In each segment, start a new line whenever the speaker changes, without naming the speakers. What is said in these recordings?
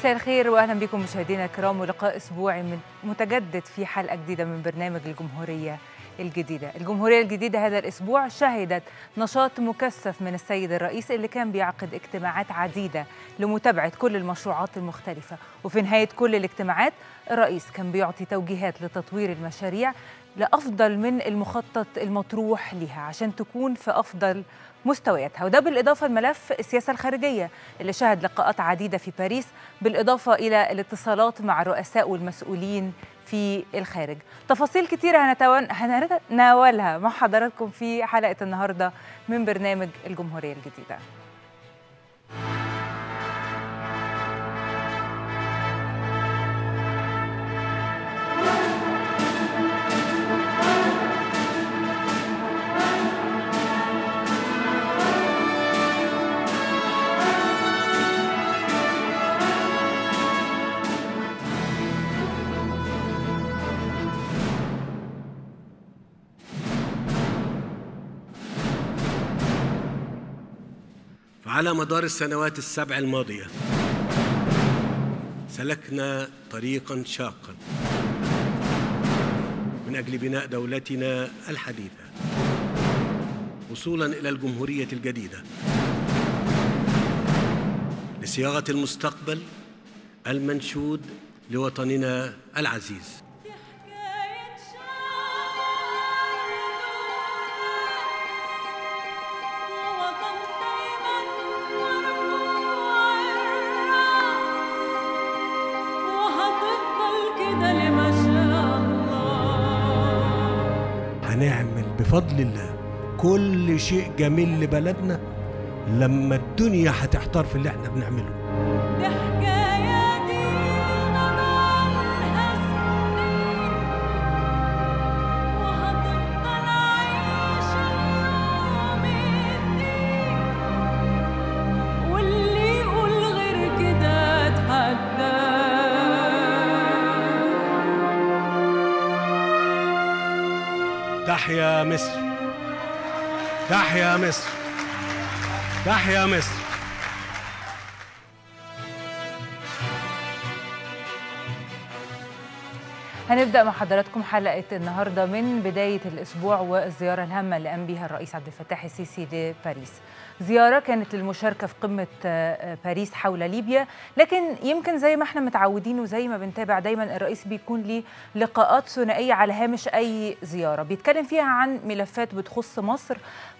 مساء الخير واهلا بكم مشاهدينا الكرام ولقاء اسبوعي من متجدد في حلقه جديده من برنامج الجمهوريه الجديده. الجمهوريه الجديده هذا الاسبوع شهدت نشاط مكثف من السيد الرئيس اللي كان بيعقد اجتماعات عديده لمتابعه كل المشروعات المختلفه، وفي نهايه كل الاجتماعات الرئيس كان بيعطي توجيهات لتطوير المشاريع لافضل من المخطط المطروح لها عشان تكون في افضل مستوياتها وده بالإضافة لملف السياسة الخارجية اللي شهد لقاءات عديدة في باريس بالإضافة إلى الاتصالات مع الرؤساء والمسؤولين في الخارج تفاصيل كتيرة هنتناولها مع حضراتكم في حلقة النهاردة من برنامج الجمهورية الجديدة
على مدار السنوات السبع الماضية سلكنا طريقا شاقا من أجل بناء دولتنا الحديثة وصولا إلى الجمهورية الجديدة لصياغة المستقبل المنشود لوطننا العزيز هنعمل بفضل الله كل شيء جميل لبلدنا لما الدنيا هتحتار في اللي احنا بنعمله تحيا مصر تحيا مصر تحيا مصر
هنبدأ مع حضراتكم حلقة النهاردة من بداية الأسبوع والزيارة الهامة اللي قام بها الرئيس عبد الفتاح السيسي لباريس زيارة كانت للمشاركة في قمة باريس حول ليبيا لكن يمكن زي ما احنا متعودين وزي ما بنتابع دايما الرئيس بيكون ليه لقاءات ثنائية على هامش أي زيارة بيتكلم فيها عن ملفات بتخص مصر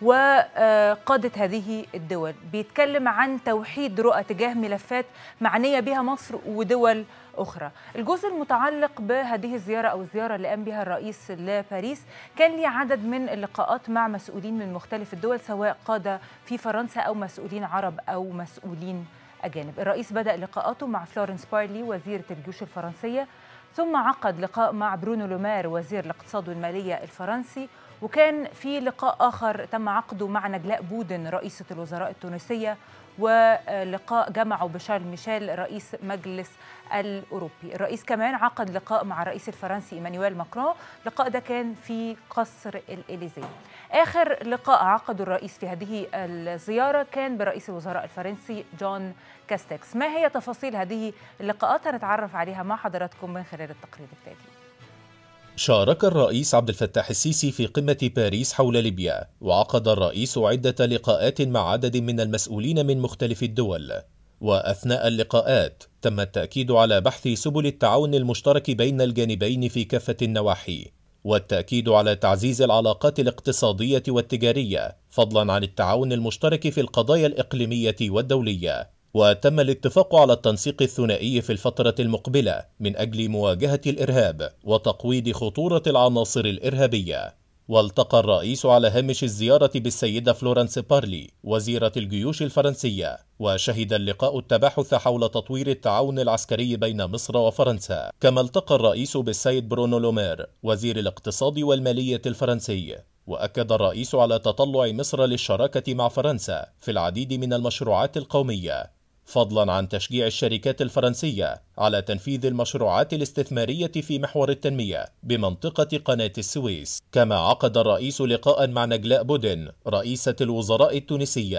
وقادة هذه الدول بيتكلم عن توحيد رؤى تجاه ملفات معنية بها مصر ودول أخرى الجزء المتعلق بهذه الزيارة أو الزيارة اللي قام بها الرئيس لباريس كان لي عدد من اللقاءات مع مسؤولين من مختلف الدول سواء قادة في فرنسا أو مسؤولين عرب أو مسؤولين أجانب الرئيس بدأ لقاءاته مع فلورنس بارلي وزيرة الجيوش الفرنسية ثم عقد لقاء مع برونو لومير وزير الاقتصاد والمالية الفرنسي وكان في لقاء آخر تم عقده مع نجلاء بودن رئيسة الوزراء التونسية ولقاء جمعه بشارل ميشيل رئيس مجلس الأوروبي الرئيس كمان عقد لقاء مع الرئيس الفرنسي إيمانويل ماكرون اللقاء ده كان في قصر الإليزيه آخر لقاء عقده الرئيس في هذه الزيارة كان برئيس الوزراء الفرنسي جون كاستكس ما هي تفاصيل هذه اللقاءات هنتعرف عليها مع حضراتكم من خلال التقرير التالي
شارك الرئيس عبد الفتاح السيسي في قمة باريس حول ليبيا، وعقد الرئيس عدة لقاءات مع عدد من المسؤولين من مختلف الدول. وأثناء اللقاءات تم التأكيد على بحث سبل التعاون المشترك بين الجانبين في كافة النواحي، والتأكيد على تعزيز العلاقات الاقتصادية والتجارية، فضلا عن التعاون المشترك في القضايا الإقليمية والدولية. وتم الاتفاق على التنسيق الثنائي في الفترة المقبلة من أجل مواجهة الإرهاب وتقويض خطورة العناصر الإرهابية. والتقى الرئيس على هامش الزيارة بالسيدة فلورنس بارلي وزيرة الجيوش الفرنسية وشهد اللقاء التباحث حول تطوير التعاون العسكري بين مصر وفرنسا كما التقى الرئيس بالسيد برونو لومير وزير الاقتصاد والمالية الفرنسي وأكد الرئيس على تطلع مصر للشراكة مع فرنسا في العديد من المشروعات القومية فضلا عن تشجيع الشركات الفرنسية على تنفيذ المشروعات الاستثمارية في محور التنمية بمنطقة قناة السويس كما عقد الرئيس لقاء مع نجلاء بودن رئيسة الوزراء التونسية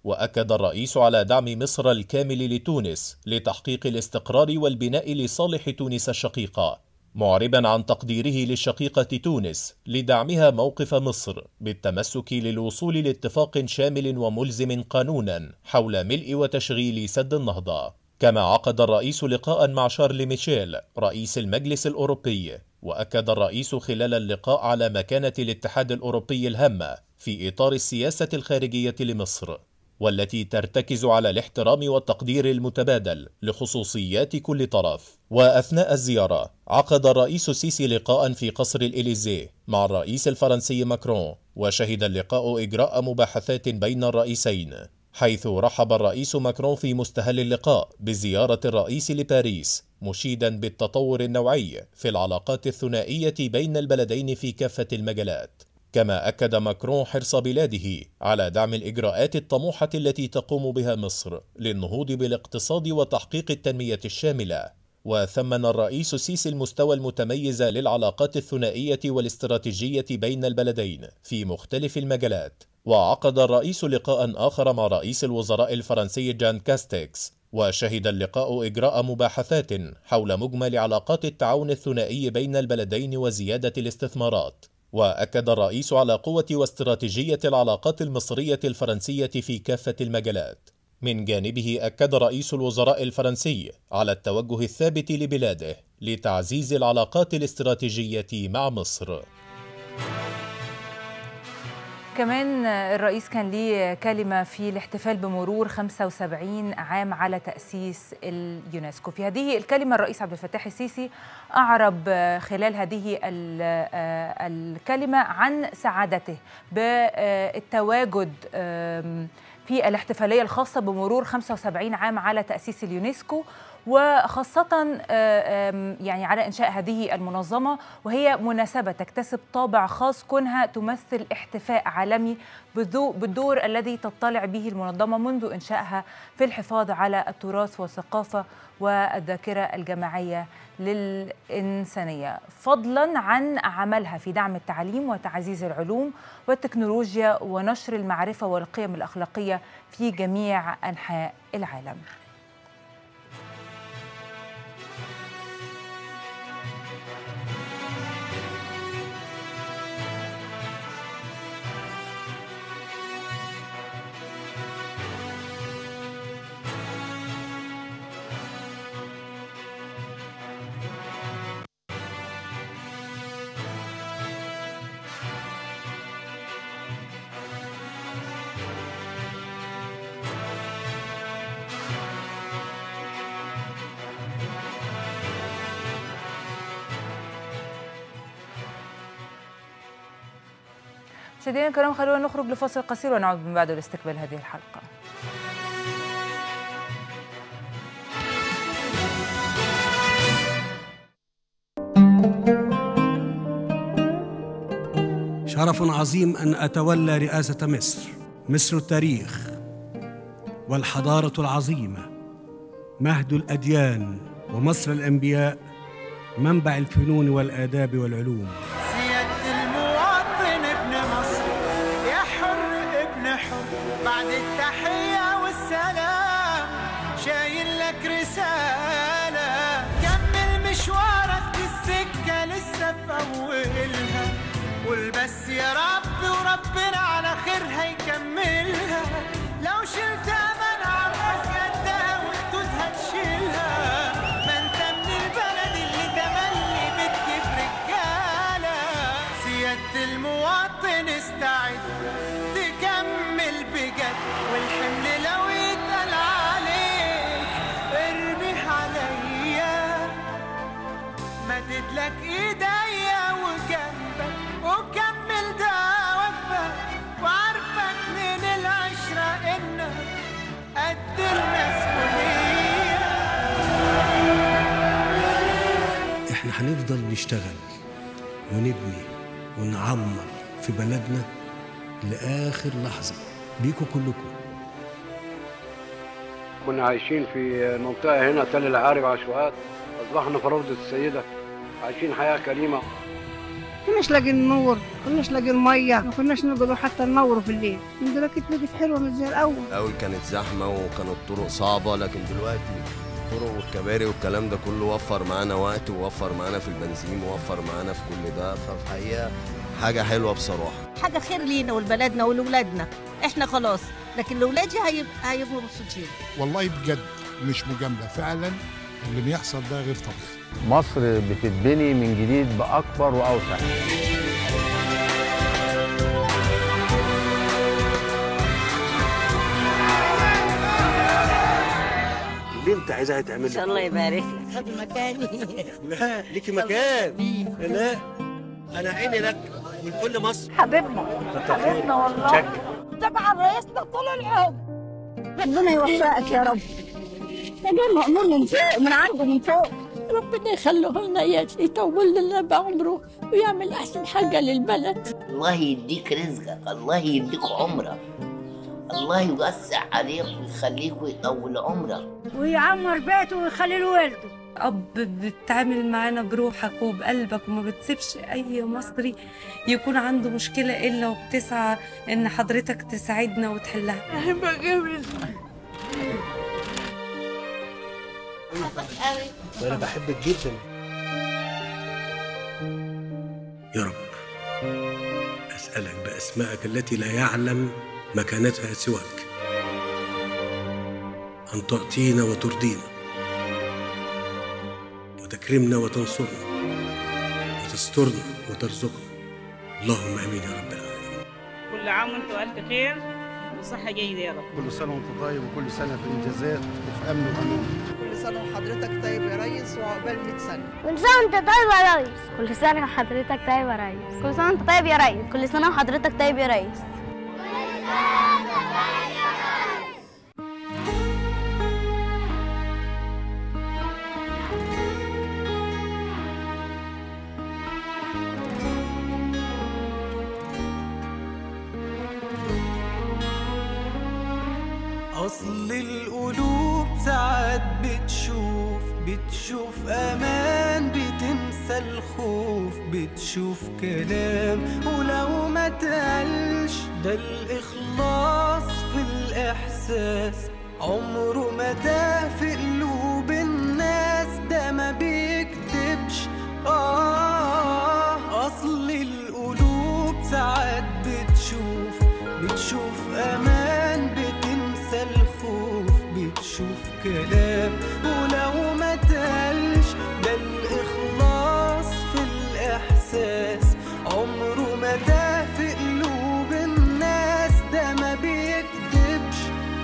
وأكد الرئيس على دعم مصر الكامل لتونس لتحقيق الاستقرار والبناء لصالح تونس الشقيقة معربا عن تقديره للشقيقة تونس لدعمها موقف مصر بالتمسك للوصول لاتفاق شامل وملزم قانونا حول ملء وتشغيل سد النهضة كما عقد الرئيس لقاء مع شارل ميشيل رئيس المجلس الأوروبي وأكد الرئيس خلال اللقاء على مكانة الاتحاد الأوروبي الهامة في إطار السياسة الخارجية لمصر والتي ترتكز على الاحترام والتقدير المتبادل لخصوصيات كل طرف واثناء الزياره عقد الرئيس السيسي لقاء في قصر الاليزيه مع الرئيس الفرنسي ماكرون وشهد اللقاء اجراء مباحثات بين الرئيسين حيث رحب الرئيس ماكرون في مستهل اللقاء بزياره الرئيس لباريس مشيدا بالتطور النوعي في العلاقات الثنائيه بين البلدين في كافه المجالات كما أكد ماكرون حرص بلاده على دعم الإجراءات الطموحة التي تقوم بها مصر للنهوض بالاقتصاد وتحقيق التنمية الشاملة وثمن الرئيس السيسي المستوى المتميز للعلاقات الثنائية والاستراتيجية بين البلدين في مختلف المجالات وعقد الرئيس لقاء آخر مع رئيس الوزراء الفرنسي جان كاستكس وشهد اللقاء إجراء مباحثات حول مجمل علاقات التعاون الثنائي بين البلدين وزيادة الاستثمارات واكد الرئيس على قوه واستراتيجيه العلاقات المصريه الفرنسيه في كافه المجالات من جانبه اكد رئيس الوزراء الفرنسي على التوجه الثابت لبلاده لتعزيز العلاقات الاستراتيجيه مع مصر
كمان الرئيس كان ليه كلمة في الاحتفال بمرور 75 عام على تأسيس اليونسكو في هذه الكلمة الرئيس عبد الفتاح السيسي أعرب خلال هذه الكلمة عن سعادته بالتواجد في الاحتفالية الخاصة بمرور 75 عام على تأسيس اليونسكو وخاصة يعني على إنشاء هذه المنظمة وهي مناسبة تكتسب طابع خاص كونها تمثل احتفاء عالمي بالدور الذي تطلع به المنظمة منذ إنشائها في الحفاظ على التراث والثقافة والذاكرة الجماعية للإنسانية فضلا عن عملها في دعم التعليم وتعزيز العلوم والتكنولوجيا ونشر المعرفة والقيم الأخلاقية في جميع أنحاء العالم مشاهدينا الكرام خلونا نخرج لفاصل قصير ونعود من بعده لاستقبال هذه الحلقه
شرف عظيم ان اتولى رئاسه مصر مصر التاريخ والحضاره العظيمه مهد الاديان ومصر الانبياء منبع الفنون والاداب والعلوم
سيادة المواطن ابن مصر يا حر ابن حر بعد التحية والسلام شايل لك رسالة كمل مشوارك دي السكة لسه في أولها قول بس يا رب وربنا على خير هيكملها لو شلت أمل عمرك قدها وحدودها تشيلها ما انت من البلد اللي تملي بتجيب رجالة سيادة المواطن استعد تكمل بجد والحمل لو يتقل عليك ارمي عليا مدد لك ايديا وجنبك وكمل دعوتك وعارفك من العشرة انك قد المسؤولية
احنا هنفضل نشتغل ونبني ونعمر في بلدنا لاخر لحظه بيكوا كلكم
كنا عايشين في منطقة هنا تل العارب عشوائيات أصبحنا في روضة السيدة عايشين حياة كريمة
كناش لاقيين نور كناش لاقيين ميه ما كناش نقدروا حتى ننوروا في الليل من دلوقتي بقت حلوه مش زي الاول
الاول كانت زحمه وكانت الطرق صعبه لكن دلوقتي الطرق والكباري والكلام ده كله وفر معانا وقت ووفر معانا في البنزين ووفر معانا في كل ده ففي الحقيقه حاجه حلوه بصراحه
حاجه خير لينا ولبلدنا ولولادنا احنا خلاص لكن لاولادي هيبقى هيبقوا مبسوطين
والله بجد مش مجامله فعلا اللي بيحصل ده غير طبيعي
مصر بتتبني من جديد بأكبر وأوسع
اللي انت عايزاها تعمل
ان شاء الله يبارك لك خد مكاني
لا ليكي مكان لا انا عيني لك من كل مصر
حبيبنا حبيبنا والله طبعا رئيسنا طول العمر ربنا يوفقك يا رب ده جاي مأمور من فوق من عنده من فوق
ربنا يخليه لنا يطول لنا بعمره ويعمل احسن حاجه للبلد
الله يديك رزقك الله يديك عمرك الله يوسع عليك ويخليك ويطول عمرك
ويعمر بيته ويخلي له ولده
اب بتتعامل معانا بروحك وبقلبك وما بتسيبش اي مصري يكون عنده مشكله الا وبتسعى ان حضرتك تساعدنا وتحلها
وانا بحبك جدا يا رب اسالك باسمائك التي لا يعلم مكانتها سواك ان تعطينا وترضينا وتكرمنا وتنصرنا وتسترنا وترزقنا اللهم امين يا رب العالمين
كل عام وانتم الف خير وصحه جيده يا رب
كل سنه وانت طيب وكل سنه في انجازات وفي امن وامان
كل سنه وحضرتك طيب يا ريس وعقبال 100 سنه
كل سنه وانت طيب يا ريس كل سنه وحضرتك طيب يا ريس كل سنه وانت طيب يا ريس كل سنه وحضرتك طيب يا ريس
أصل القلوب ساعات بتشوف بتشوف أمان بتنسى الخوف بتشوف كلام ولو ما تقلش ده الإخلاص في الإحساس عمره ما تاه في قلوب الناس ده ما بيكتبش آه أصل القلوب ساعات بتشوف بتشوف أمان بتنسى الخوف بتشوف كلام ولو ما تقلش ده الإخلاص في الإحساس عمره ما ده في قلوب الناس ده ما بيكدبش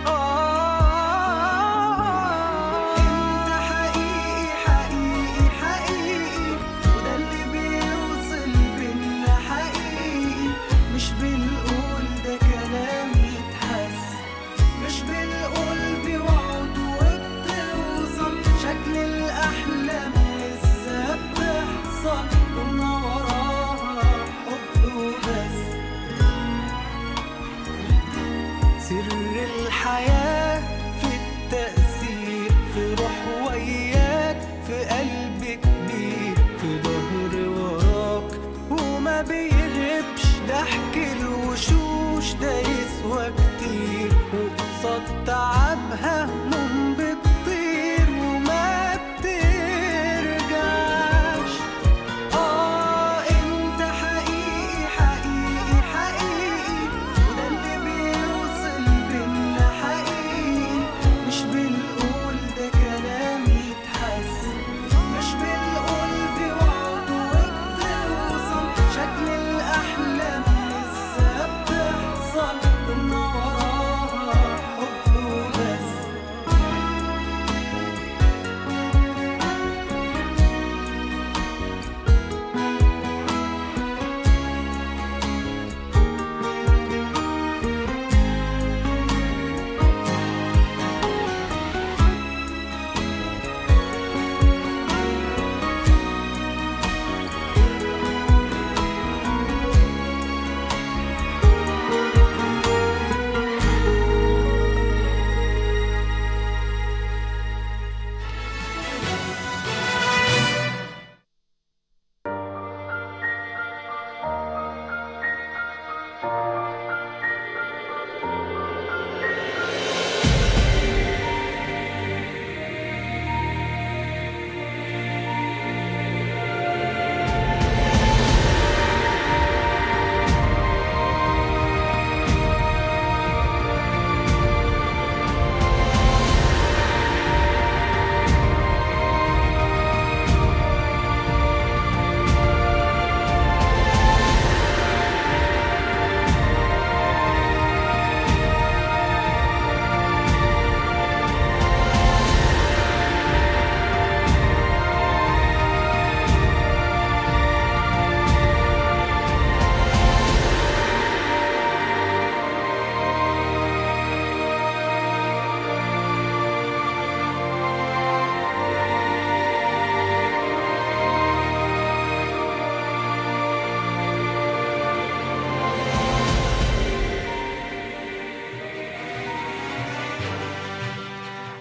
آه أنت حقيقي حقيقي حقيقي وده اللي بيوصل بينا حقيقي مش بنقول ده كلام يتحس مش بنقول بوعد وبتوصل شكل الأحلام لسه بتحصل كنا وراها حب وبس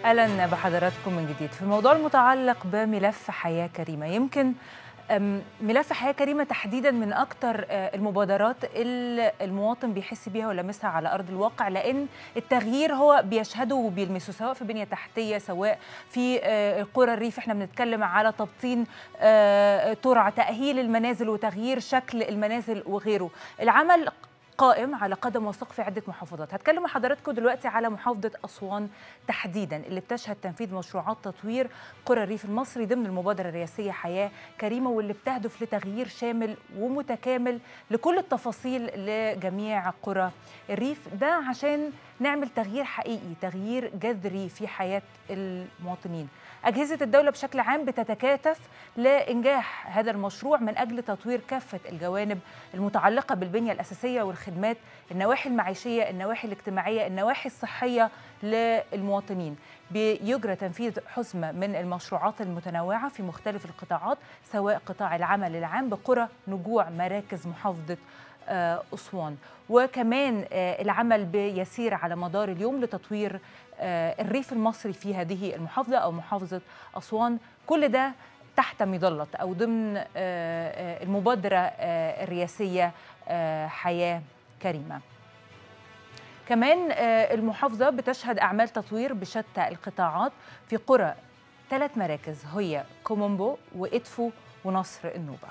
اهلا بحضراتكم من جديد في الموضوع المتعلق بملف حياه كريمه يمكن أم، ملف حياه كريمه تحديدا من اكتر آه، المبادرات اللي المواطن بيحس بيها ولمسها على ارض الواقع لان التغيير هو بيشهده وبيلمسه سواء في بنيه تحتيه سواء في آه، قرى الريف احنا بنتكلم على تبطين آه، ترع تاهيل المنازل وتغيير شكل المنازل وغيره العمل قائم على قدم وساق في عده محافظات هتكلم مع حضراتكم دلوقتي على محافظه اسوان تحديدا اللي بتشهد تنفيذ مشروعات تطوير قرى الريف المصري ضمن المبادره الرئاسيه حياه كريمه واللي بتهدف لتغيير شامل ومتكامل لكل التفاصيل لجميع قرى الريف ده عشان نعمل تغيير حقيقي تغيير جذري في حياه المواطنين أجهزة الدولة بشكل عام بتتكاتف لإنجاح هذا المشروع من أجل تطوير كافة الجوانب المتعلقة بالبنية الأساسية والخدمات النواحي المعيشية النواحي الاجتماعية النواحي الصحية للمواطنين بيجرى تنفيذ حزمة من المشروعات المتنوعة في مختلف القطاعات سواء قطاع العمل العام بقرى نجوع مراكز محافظة آه، أسوان وكمان آه، العمل بيسير على مدار اليوم لتطوير آه، الريف المصري في هذه المحافظة أو محافظة أسوان كل ده تحت مظلة أو ضمن آه، آه، المبادرة آه، الرئاسية آه، حياة كريمة كمان آه، المحافظة بتشهد أعمال تطوير بشتى القطاعات في قرى ثلاث مراكز هي كومومبو وإدفو ونصر النوبة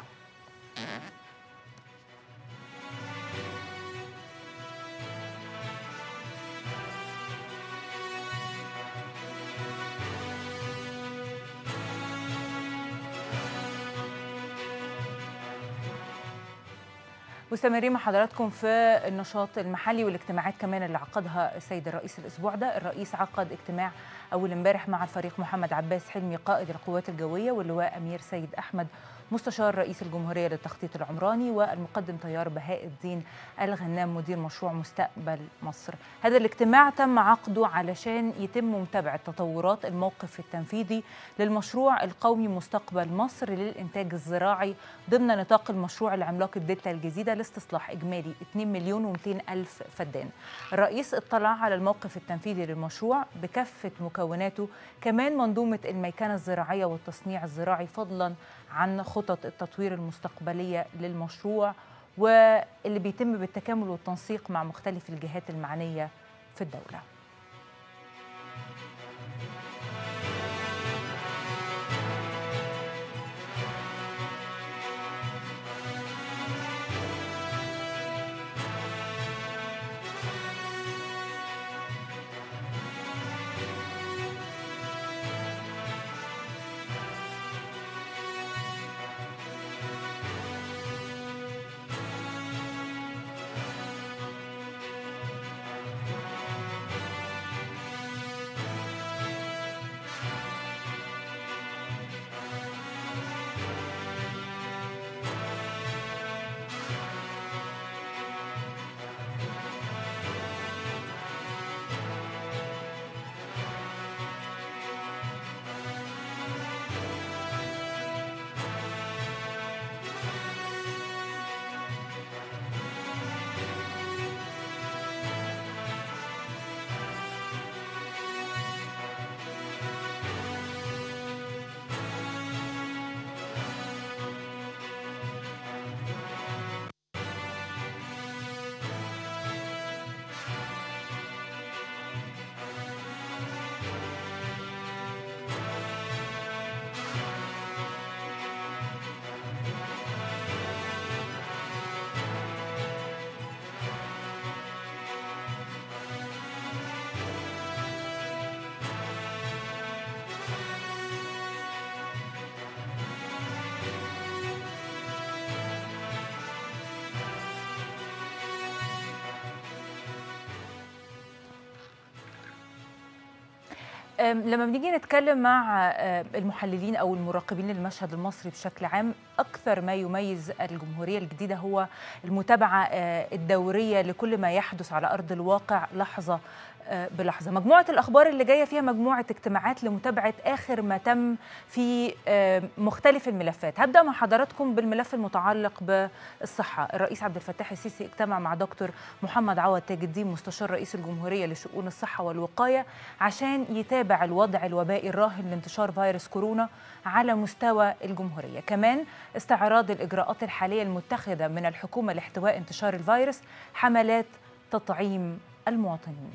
مستمرين مع حضراتكم في النشاط المحلي والاجتماعات كمان اللي عقدها السيد الرئيس الاسبوع ده، الرئيس عقد اجتماع اول امبارح مع الفريق محمد عباس حلمي قائد القوات الجويه واللواء امير سيد احمد مستشار رئيس الجمهوريه للتخطيط العمراني والمقدم طيار بهاء الدين الغنام مدير مشروع مستقبل مصر. هذا الاجتماع تم عقده علشان يتم متابعه تطورات الموقف التنفيذي للمشروع القومي مستقبل مصر للانتاج الزراعي ضمن نطاق المشروع العملاق الدلتا الجديده لاستصلاح اجمالي 2 مليون و200 الف فدان. الرئيس اطلع على الموقف التنفيذي للمشروع بكافه مكوناته كمان منظومه الميكنه الزراعيه والتصنيع الزراعي فضلا عن خطط التطوير المستقبليه للمشروع واللي بيتم بالتكامل والتنسيق مع مختلف الجهات المعنيه في الدوله. أم، لما بنيجي نتكلم مع آه، المحللين او المراقبين للمشهد المصري بشكل عام أكثر ما يميز الجمهورية الجديدة هو المتابعة آه، الدورية لكل ما يحدث على أرض الواقع لحظة آه، بلحظة مجموعة الأخبار اللي جاية فيها مجموعة اجتماعات لمتابعة آخر ما تم في آه، مختلف الملفات هبدأ مع حضراتكم بالملف المتعلق بالصحة الرئيس عبد الفتاح السيسي اجتمع مع دكتور محمد عوض تاج الدين مستشار رئيس الجمهورية لشؤون الصحة والوقاية عشان يتابع الوضع الوبائي الراهن لانتشار فيروس كورونا على مستوى الجمهورية كمان استعراض الإجراءات الحالية المتخذة من الحكومة لاحتواء انتشار الفيروس حملات تطعيم المواطنين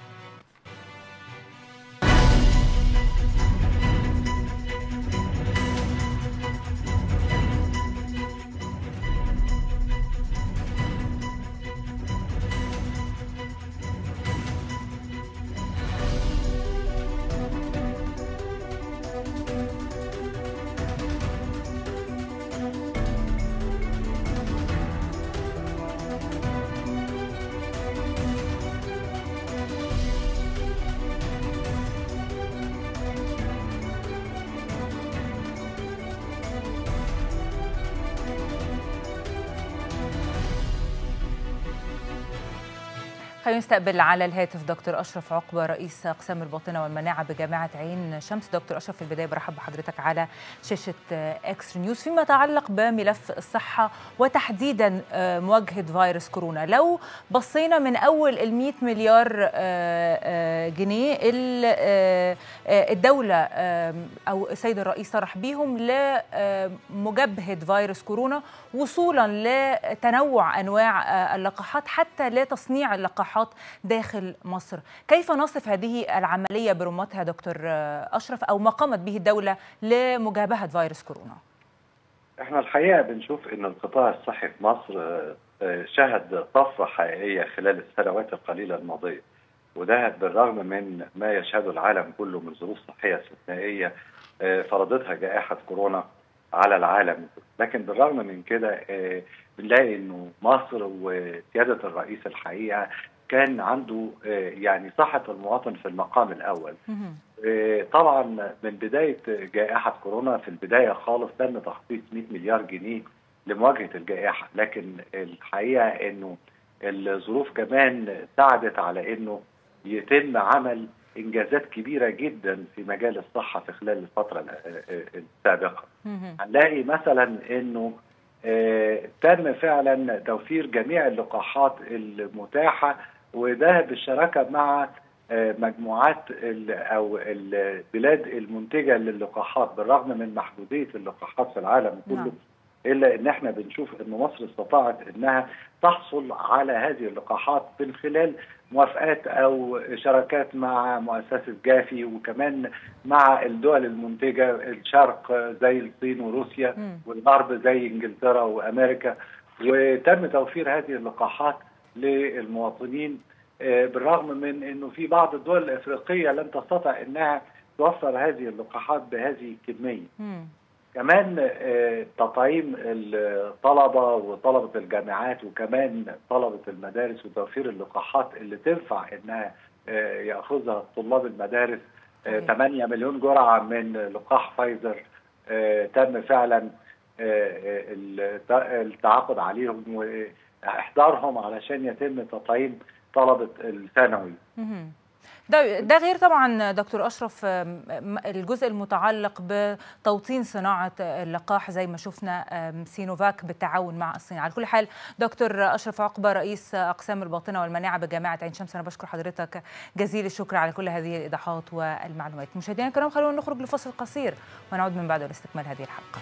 خلينا نستقبل على الهاتف دكتور اشرف عقبه رئيس اقسام الباطنه والمناعه بجامعه عين شمس دكتور اشرف في البدايه برحب بحضرتك على شاشه اكس نيوز فيما يتعلق بملف الصحه وتحديدا آه، مواجهه فيروس كورونا لو بصينا من اول ال 100 مليار آه، آه، جنيه اللي آه، آه، الدوله آه، او السيد الرئيس صرح بيهم لمجابهه فيروس كورونا وصولا لتنوع انواع آه، اللقاحات حتى لتصنيع اللقاحات داخل مصر كيف نصف هذه العمليه برمتها دكتور آه، اشرف او ما قامت به الدوله لمجابهه فيروس كورونا
احنا الحقيقه بنشوف ان القطاع الصحي في مصر آه، آه، شهد طفره حقيقيه خلال السنوات القليله الماضيه وده بالرغم من ما يشهده العالم كله من ظروف صحيه استثنائيه آه، فرضتها جائحه كورونا على العالم لكن بالرغم من كده آه، بنلاقي انه مصر وسياده الرئيس الحقيقه كان عنده آه، يعني صحه المواطن في المقام الاول آه، طبعا من بدايه جائحه كورونا في البدايه خالص تم تخصيص 100 مليار جنيه لمواجهه الجائحه لكن الحقيقه انه الظروف كمان ساعدت على انه يتم عمل انجازات كبيره جدا في مجال الصحه في خلال الفتره ال- آه، السابقه هنلاقي مثلا انه آه، تم فعلا توفير جميع اللقاحات المتاحه وده بالشراكه مع آه، مجموعات ال- او البلاد المنتجه للقاحات بالرغم من محدوديه اللقاحات في العالم كله
نعم.
الا ان احنا بنشوف ان مصر استطاعت انها تحصل على هذه اللقاحات من خلال موافقات او شراكات مع مؤسسه جافي وكمان مع الدول المنتجه الشرق زي الصين وروسيا والغرب زي انجلترا وامريكا وتم توفير هذه اللقاحات للمواطنين آه، بالرغم من انه في بعض الدول الافريقيه لم تستطع انها توفر هذه اللقاحات بهذه الكميه. كمان آه، تطعيم الطلبه وطلبه الجامعات وكمان طلبه المدارس وتوفير اللقاحات اللي تنفع انها آه، ياخذها طلاب المدارس آه، 8 مليون جرعه من لقاح فايزر آه، تم فعلا آه، آه، الت- التعاقد عليهم واحضارهم علشان يتم تطعيم طلبه الثانوي
مهم. ده ده غير طبعا دكتور اشرف آم، م- الجزء المتعلق بتوطين صناعه اللقاح زي ما شفنا آم، سينوفاك بالتعاون مع الصين على كل حال دكتور اشرف عقبه رئيس اقسام الباطنه والمناعه بجامعه عين شمس انا بشكر حضرتك جزيل الشكر على كل هذه الايضاحات والمعلومات مشاهدينا الكرام خلونا نخرج لفصل قصير ونعود من بعده لاستكمال هذه الحلقه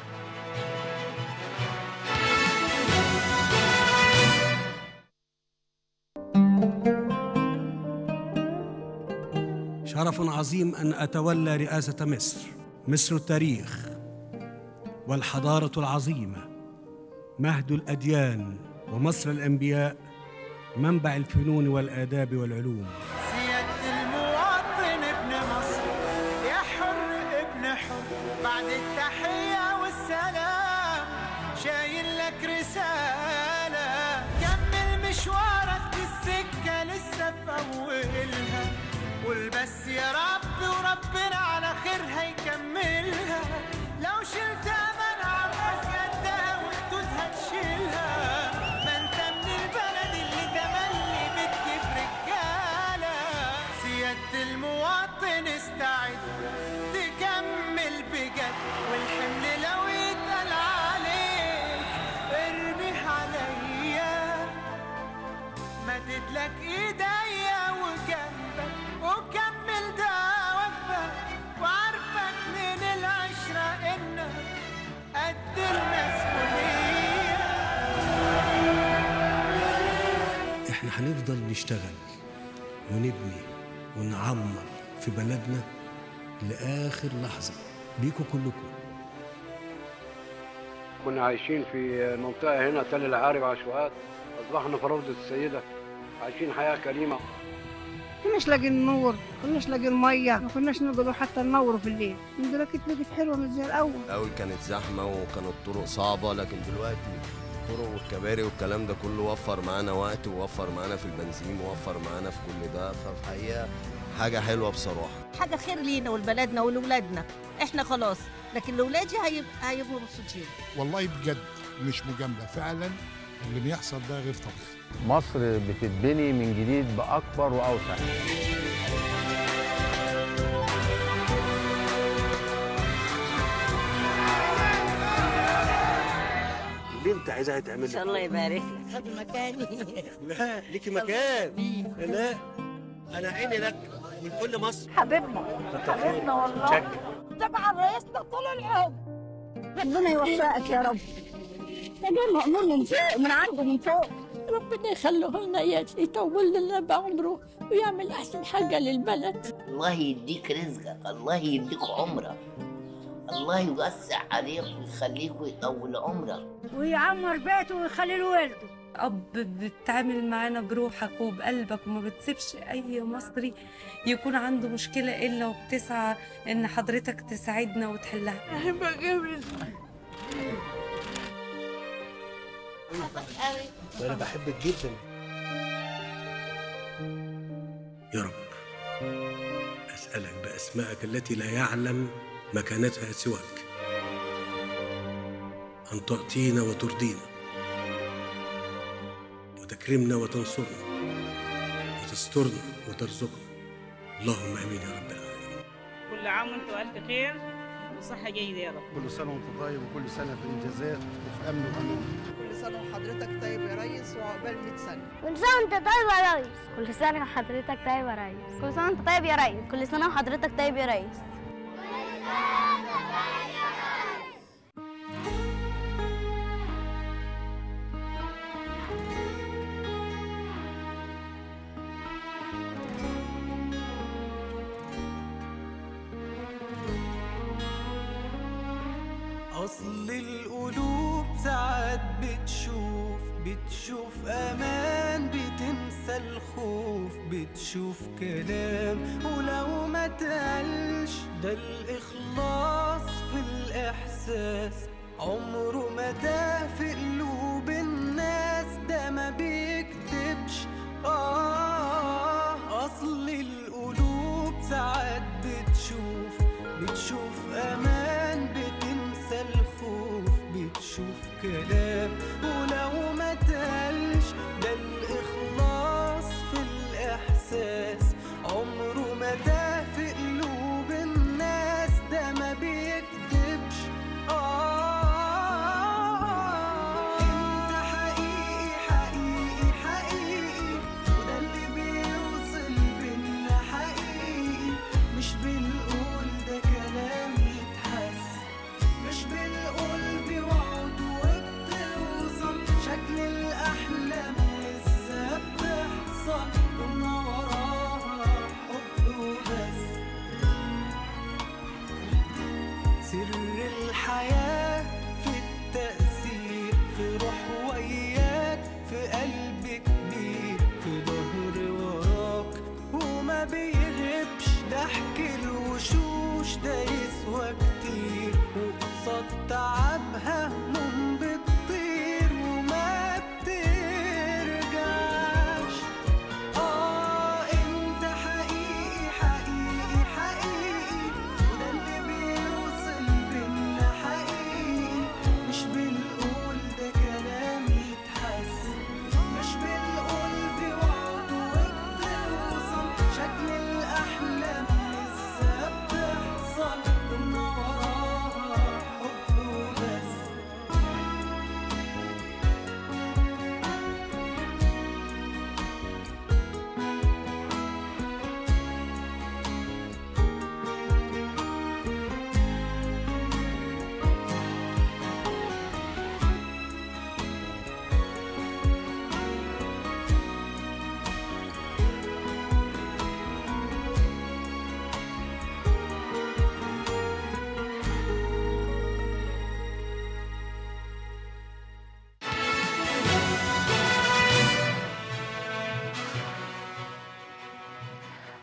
شرف عظيم ان اتولى رئاسه مصر مصر التاريخ والحضاره العظيمه مهد الاديان ومصر الانبياء منبع الفنون والاداب والعلوم
سيادة المواطن ابن مصر يا حر ابن حر بعد التحية والسلام شايل لك رسالة كمل مشوارك دي السكة لسه في أولها قول بس يا رب وربنا على خير هيكملها لو شلت أمل عبك قدها مدد لك ايديا وجنبك وكمل ده وجبك وعارفك من العشرة انك قد المسؤولية
احنا هنفضل نشتغل ونبني ونعمر في بلدنا لآخر لحظة بيكم كلكم
كنا عايشين في منطقة هنا تل العارب عشوائيات أصبحنا في روضة السيدة عايشين حياة كريمة
كناش لاقيين نور كناش لاقيين ميه ما كناش نقدروا حتى ننوروا في الليل من دلوقتي بقت حلوه مش زي الاول
الاول كانت زحمه وكانت الطرق صعبه لكن دلوقتي الطرق والكباري والكلام ده كله وفر معانا وقت ووفر معانا في البنزين ووفر معانا في كل ده فالحقيقه حاجه حلوه بصراحه
حاجه خير لينا ولبلدنا ولولادنا احنا خلاص لكن لاولادي هيبقى هيبقوا مبسوطين
والله بجد مش مجامله فعلا اللي بيحصل ده غير طبيعي
مصر بتتبني من جديد بأكبر وأوسع
اللي انت عايزها تعمل
ان شاء الله يبارك لك خد مكاني
لا ليكي مكان لا انا عيني لك من كل مصر
حبيبنا حبيبنا والله طبعا رئيسنا طول العمر ربنا يوفقك يا رب ده جاي مأمون من فوق من عنده من فوق
ربنا يخليه لنا يطول لنا بعمره ويعمل احسن حاجه للبلد
الله يديك رزقك الله يديك عمرك الله يوسع عليك ويخليك ويطول عمرك
ويعمر بيته ويخلي له ولده
أب بتتعامل معانا بروحك وبقلبك وما بتسيبش أي مصري يكون عنده مشكلة إلا وبتسعى إن حضرتك تساعدنا وتحلها
احبك قوي
وانا بحبك جدا يا رب اسالك باسمائك التي لا يعلم مكانتها سواك ان تعطينا وترضينا وتكرمنا وتنصرنا وتسترنا وترزقنا اللهم امين يا رب العالمين
كل عام وانتم الف خير وصحه جيده يا رب
كل سنة وانت طيب وكل سنة في إنجازات وفي أمن وأمان
كل سنة وحضرتك طيب يا ريس وعقبال 100 سنة
كل سنة وانت طيب يا ريس كل سنة وحضرتك طيب يا ريس كل سنة وانت طيب يا ريس كل سنة وحضرتك طيب يا ريس
أصل القلوب ساعات بتشوف بتشوف أمان بتنسى الخوف بتشوف كلام ولو ما تقلش ده الإخلاص في الإحساس عمره ما ده في قلوب الناس ده ما بيكتبش آه أصل القلوب ساعات بتشوف بتشوف أمان بتنسى الخوف بتشوف كلام ولو ما تقلش ده الإخلاص في الإحساس عمره ما ده في قلوب الناس ده ما بيكتبش آه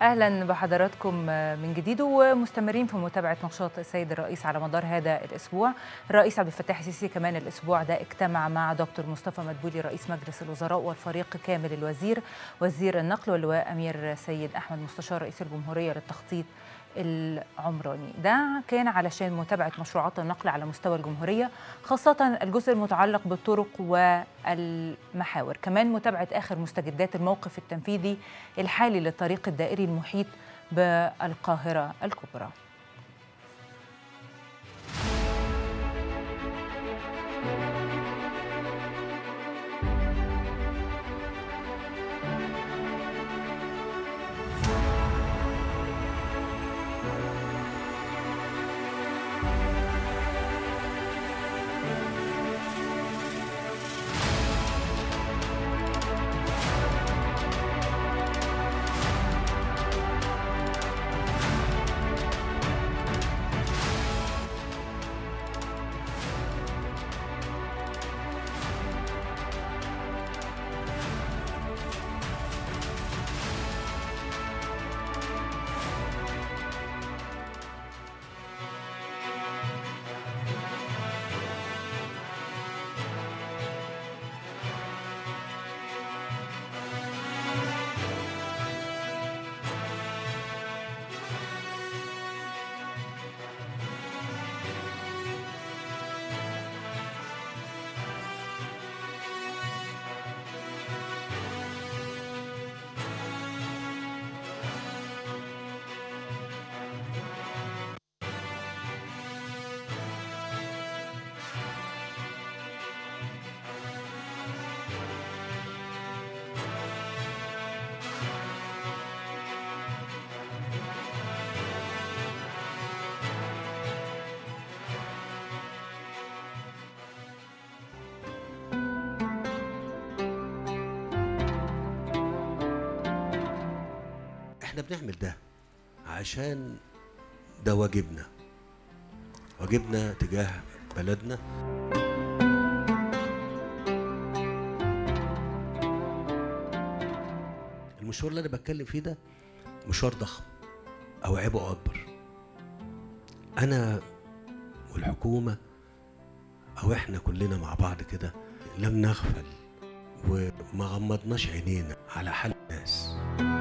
اهلا بحضراتكم من جديد ومستمرين في متابعه نشاط السيد الرئيس على مدار هذا الاسبوع الرئيس عبد الفتاح السيسي كمان الاسبوع ده اجتمع مع دكتور مصطفى مدبولي رئيس مجلس الوزراء والفريق كامل الوزير وزير النقل واللواء امير سيد احمد مستشار رئيس الجمهوريه للتخطيط العمراني ده كان علشان متابعة مشروعات النقل على مستوى الجمهورية خاصة الجزء المتعلق بالطرق والمحاور كمان متابعة آخر مستجدات الموقف التنفيذي الحالي للطريق الدائري المحيط بالقاهرة الكبرى
احنا بنعمل ده عشان ده واجبنا واجبنا تجاه بلدنا المشوار اللي انا بتكلم فيه ده مشوار ضخم او عبء اكبر انا والحكومه او احنا كلنا مع بعض كده لم نغفل وما غمضناش عينينا على حال الناس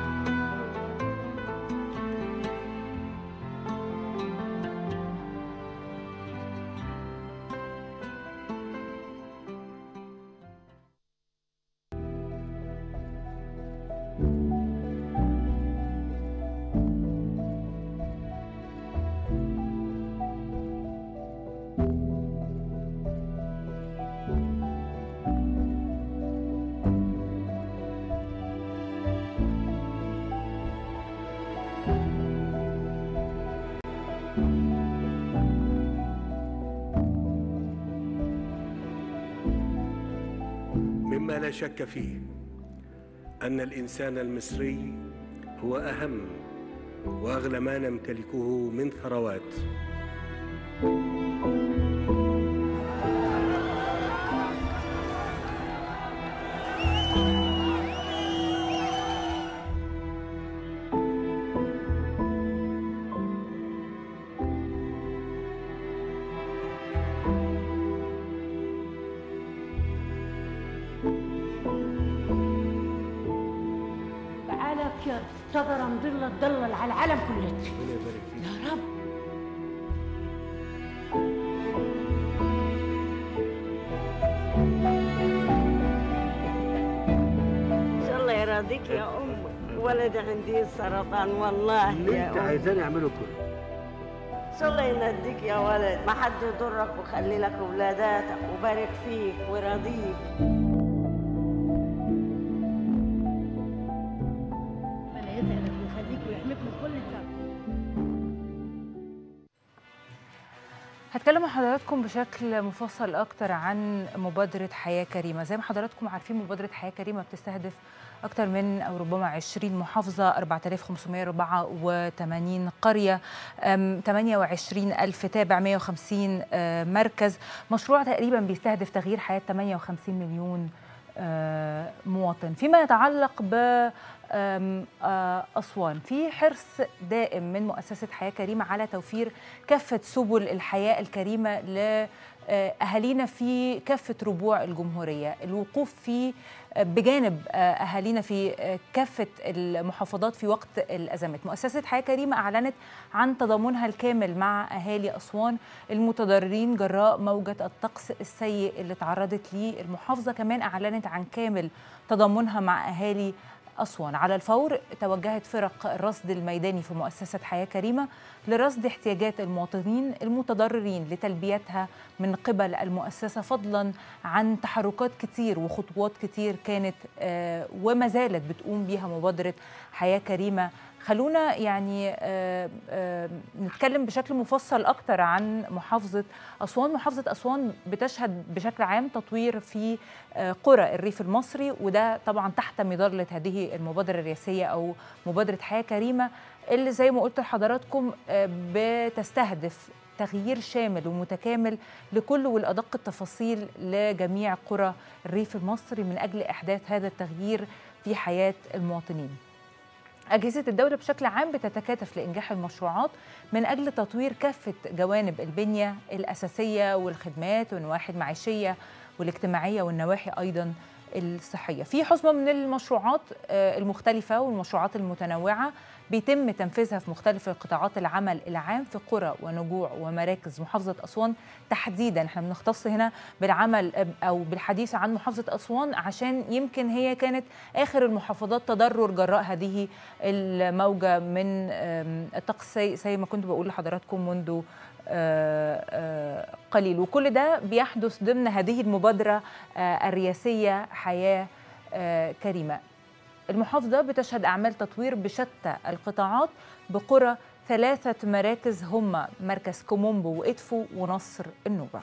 مما لا شك فيه ان الانسان المصري هو اهم واغلى ما نمتلكه من ثروات
تعالك يا صدر مضلة تضلل على العالم كله يا رب
ان شاء الله يراضيك يا ام ولد عندي سرطان والله
اللي
يا
انت
ام
عايزاني اعمله كله
ان شاء الله يناديك يا ولد ما حد يضرك ويخلي لك اولاداتك وبارك فيك ويرضيك
ربنا يسعدك ويخليك ويحميك من كل شر
هتكلم مع حضراتكم بشكل مفصل اكتر عن مبادره حياه كريمه زي ما حضراتكم عارفين مبادره حياه كريمه بتستهدف اكتر من او ربما 20 محافظه 4584 قريه أم، 28 الف تابع 150 آه، مركز مشروع تقريبا بيستهدف تغيير حياه 58 مليون آه، مواطن فيما يتعلق ب آم، آه، أسوان في حرص دائم من مؤسسة حياة كريمة على توفير كافة سبل الحياة الكريمة لأهالينا في كافة ربوع الجمهورية الوقوف في بجانب آه، أهالينا في آه، كافة المحافظات في وقت الأزمات مؤسسة حياة كريمة أعلنت عن تضامنها الكامل مع أهالي أسوان المتضررين جراء موجة الطقس السيء اللي تعرضت ليه المحافظة كمان أعلنت عن كامل تضامنها مع أهالي أسوان على الفور توجهت فرق الرصد الميداني في مؤسسة حياة كريمة لرصد احتياجات المواطنين المتضررين لتلبيتها من قبل المؤسسة فضلا عن تحركات كتير وخطوات كتير كانت آه، وما زالت بتقوم بيها مبادرة حياة كريمة خلونا يعني آه، آه، نتكلم بشكل مفصل أكتر عن محافظة أسوان محافظة أسوان بتشهد بشكل عام تطوير في آه، قرى الريف المصري وده طبعا تحت مظلة هذه المبادرة الرئاسية أو مبادرة حياة كريمة اللي زي ما قلت لحضراتكم آه، بتستهدف تغيير شامل ومتكامل لكل والأدق التفاصيل لجميع قرى الريف المصري من أجل إحداث هذا التغيير في حياة المواطنين أجهزة الدولة بشكل عام بتتكاتف لإنجاح المشروعات من أجل تطوير كافة جوانب البنية الأساسية والخدمات والنواحي المعيشية والاجتماعية والنواحي أيضا الصحية في حزمة من المشروعات آه، المختلفة والمشروعات المتنوعة بيتم تنفيذها في مختلف قطاعات العمل العام في قرى ونجوع ومراكز محافظة أسوان تحديدا احنا بنختص هنا بالعمل آه، أو بالحديث عن محافظة أسوان عشان يمكن هي كانت آخر المحافظات تضرر جراء هذه الموجة من آم، الطقس زي- زي ما كنت بقول لحضراتكم منذ آه، آه، قليل وكل ده بيحدث ضمن هذه المبادرة آه، الرئاسية حياة آه، كريمة المحافظة بتشهد أعمال تطوير بشتى القطاعات بقرى ثلاثة مراكز هم مركز كومومبو وإدفو ونصر النوبة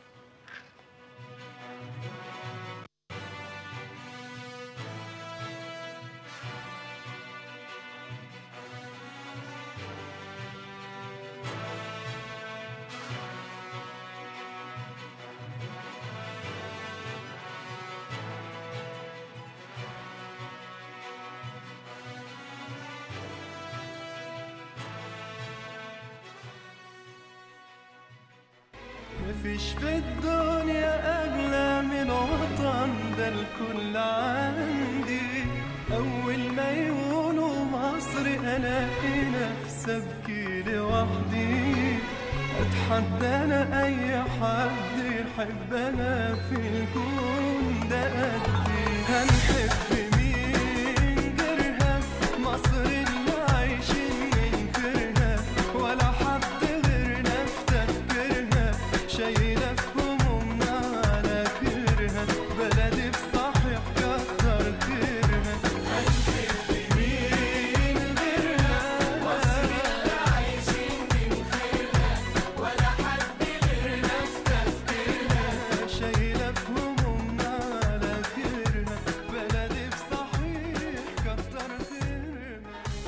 مفيش في الدنيا أغلى من وطن ده الكل عندي أول ما يقولوا مصر ألاقي نفسي أبكي لوحدي أتحدى أنا أي حد يحب أنا في الكون ده قدي هنحب مين غيرها مصر اللي عايشين ننكرها ولا حد غيرنا في تفكيرها شايلة في همومنا على كرها بلدي بصحيح كتر خيرها هنحب مين غيرها مصر اللي عايشين ننكرها ولا حد غيرنا في تفكيرها شايلة في همومنا على كرها بلدي بصحيح كتر خيرها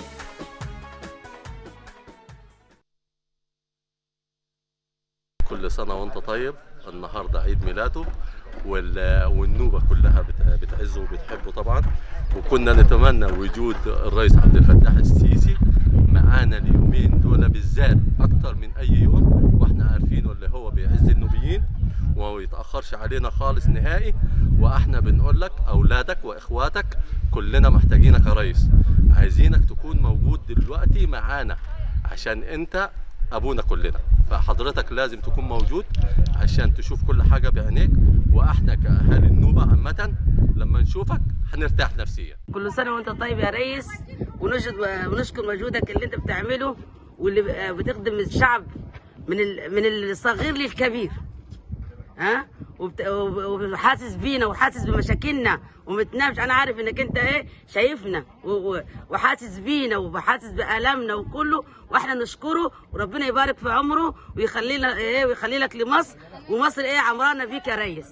كل سنة وانت طيب النهاردة عيد ميلاده وال- والنوبة كلها بت- بتعزه وبتحبه طبعا وكنا نتمنى وجود الرئيس عبد الفتاح السيسي معانا اليومين دول بالذات أكتر من أي يوم واحنا عارفينه اللي هو بيعز النوبيين وما يتأخرش علينا خالص نهائي واحنا بنقول لك أولادك وإخواتك كلنا محتاجينك يا ريس عايزينك تكون موجود دلوقتي معانا عشان انت ابونا كلنا فحضرتك لازم تكون موجود عشان تشوف كل حاجه بعينيك واحنا كاهالي النوبه عامه لما نشوفك هنرتاح نفسيا
كل سنة وانت طيب يا ريس ونشهد ونشكر مجهودك اللي انت بتعمله واللي بتخدم الشعب من ال- من الصغير للكبير ها وبت- وب- وحاسس بينا وحاسس بمشاكلنا ومتنامش انا عارف انك انت ايه شايفنا و- و- وحاسس بينا وحاسس بالامنا وكله واحنا نشكره وربنا يبارك في عمره ويخلي لنا ايه ويخلي لك لمصر ومصر ايه عمرانه بيك يا ريس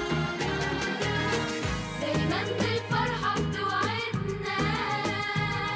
دايما بالفرحة بتوعدنا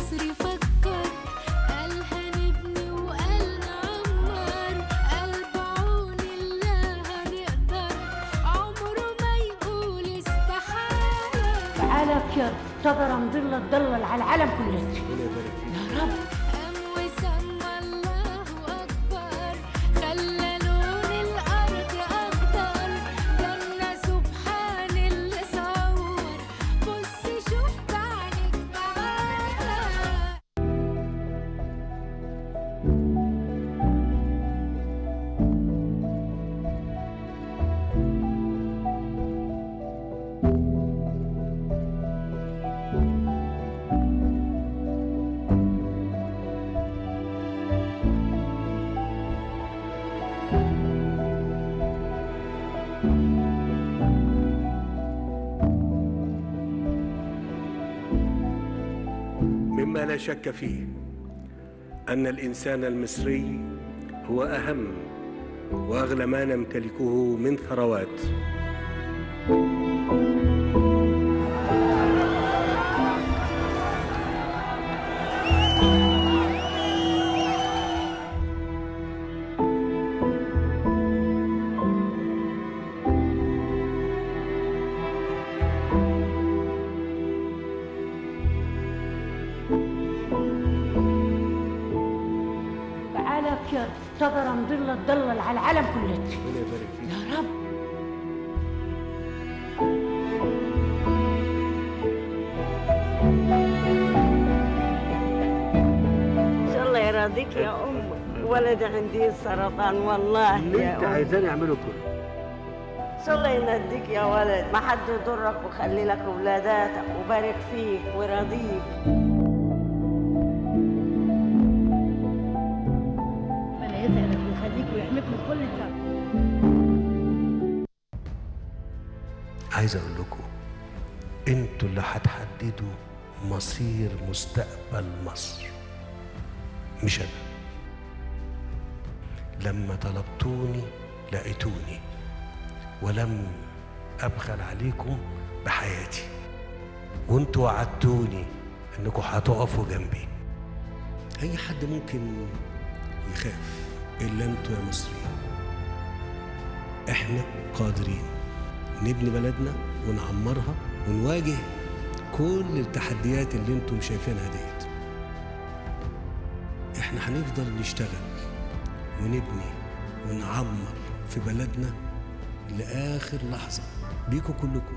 مصري فكر قال هنبني وقال نعمر قال بعون الله هنقدر عمره ما يقول استحالة
تعالى يا شجرة مضلة تضلل على العالم كله يا رب
قام وسمى الله أكبر خلى لون الأرض أخضر جنة سبحان اللي صور بص شوف بعينك تعالى
مما لا شك فيه أن الإنسان المصري هو أهم وأغلى ما نمتلكه من ثروات
تعالى يا شجرة مضلة تضلل على العالم كله يا رب
ان شاء الله يراضيك يا ام ولدي عندي سرطان والله يا
انت
ام
عايزاني اعمله كله
ان شاء الله يناديك يا ولد ما حد يضرك ويخلي لك ولاداتك وبارك فيك ويرضيك
ربنا يسعدك ويخليك ويحميك من كل شر
عايز أقول لكم أنتوا اللي هتحددوا مصير مستقبل مصر مش أنا لما طلبتوني لقيتوني ولم أبخل عليكم بحياتي وانتوا وعدتوني انكم هتقفوا جنبي اي حد ممكن يخاف الا انتوا يا مصريين احنا قادرين نبني بلدنا ونعمرها ونواجه كل التحديات اللي انتم شايفينها ديت احنا هنفضل نشتغل ونبني ونعمر في بلدنا لآخر لحظة بيكم كلكم